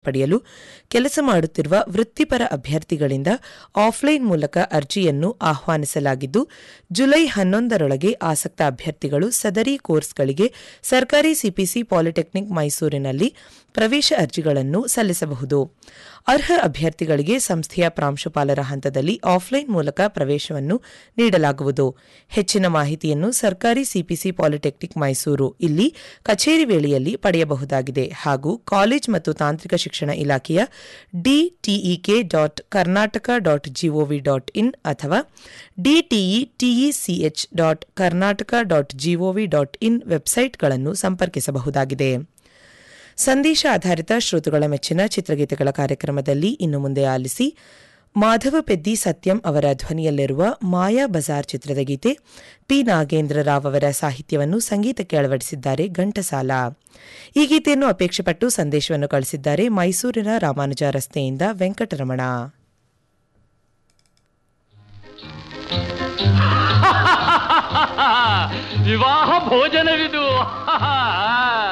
ಪಡೆಯಲು ಕೆಲಸ ಮಾಡುತ್ತಿರುವ ವೃತ್ತಿಪರ ಅಭ್ಯರ್ಥಿಗಳಿಂದ ಆಫ್ಲೈನ್ ಮೂಲಕ ಅರ್ಜಿಯನ್ನು ಆಹ್ವಾನಿಸಲಾಗಿದ್ದು ಜುಲೈ ಹನ್ನೊಂದರೊಳಗೆ ಆಸಕ್ತ ಅಭ್ಯರ್ಥಿಗಳು ಸದರಿ ಕೋರ್ಸ್ಗಳಿಗೆ ಸರ್ಕಾರಿ ಸಿಪಿಸಿ ಪಾಲಿಟೆಕ್ನಿಕ್ ಮೈಸೂರಿನಲ್ಲಿ ಪ್ರವೇಶ ಅರ್ಜಿಗಳನ್ನು ಸಲ್ಲಿಸಬಹುದು ಅರ್ಹ ಅಭ್ಯರ್ಥಿಗಳಿಗೆ ಸಂಸ್ಥೆಯ ಪ್ರಾಂಶುಪಾಲರ ಹಂತದಲ್ಲಿ ಆಫ್ಲೈನ್ ಮೂಲಕ ಪ್ರವೇಶವನ್ನು ನೀಡಲಾಗುವುದು ಹೆಚ್ಚಿನ ಮಾಹಿತಿಯನ್ನು ಸರ್ಕಾರಿ ಸಿಪಿಸಿ ಪಾಲಿಟೆಕ್ನಿಕ್ ಮೈಸೂರು ಇಲ್ಲಿ ಕಚೇರಿ ವೇಳೆಯಲ್ಲಿ ಪಡೆಯಬಹುದಾಗಿದೆ ಹಾಗೂ ಕಾಲೇಜ್ ಮತ್ತು ತಾಂತ್ರಿಕ ಶಿಕ್ಷಣ ಇಲಾಖೆಯ DTEK dot Karnataka dot GOV dot in ಅಥವಾ DTE TECH dot Karnataka dot GOV dot in ವೆಬ್ಸೈಟ್ಗಳನ್ನು ಸಂಪರ್ಕಿಸಬಹುದಾಗಿದೆ ಸಂದೇಶ ಆಧಾರಿತ ಶ್ರೋತೃಗಳ ಮೆಚ್ಚಿನ ಚಿತ್ರಗೀತೆಗಳ ಕಾರ್ಯಕ್ರಮದಲ್ಲಿ ಇನ್ನು ಮುಂದೆ ಆಲಿಸಿ ಮಾಧವ ಪೆದ್ದಿ ಸತ್ಯಂ ಅವರ ಧ್ವನಿಯಲ್ಲಿರುವ ಮಾಯಾ ಬಜಾರ್ ಚಿತ್ರದ ಗೀತೆ ಪಿ ನಾಗೇಂದ್ರ ರಾವ್ ಅವರ ಸಾಹಿತ್ಯವನ್ನು ಸಂಗೀತಕ್ಕೆ ಅಳವಡಿಸಿದ್ದಾರೆ ಘಂಟಸಾಲ ಈ ಗೀತೆಯನ್ನು ಅಪೇಕ್ಷೆಪಟ್ಟು ಸಂದೇಶವನ್ನು ಕಳಿಸಿದ್ದಾರೆ ಮೈಸೂರಿನ ರಾಮಾನುಜ ರಸ್ತೆಯಿಂದ ವೆಂಕಟರಮಣ ವಿವಾಹ ಭೋಜನವಿದು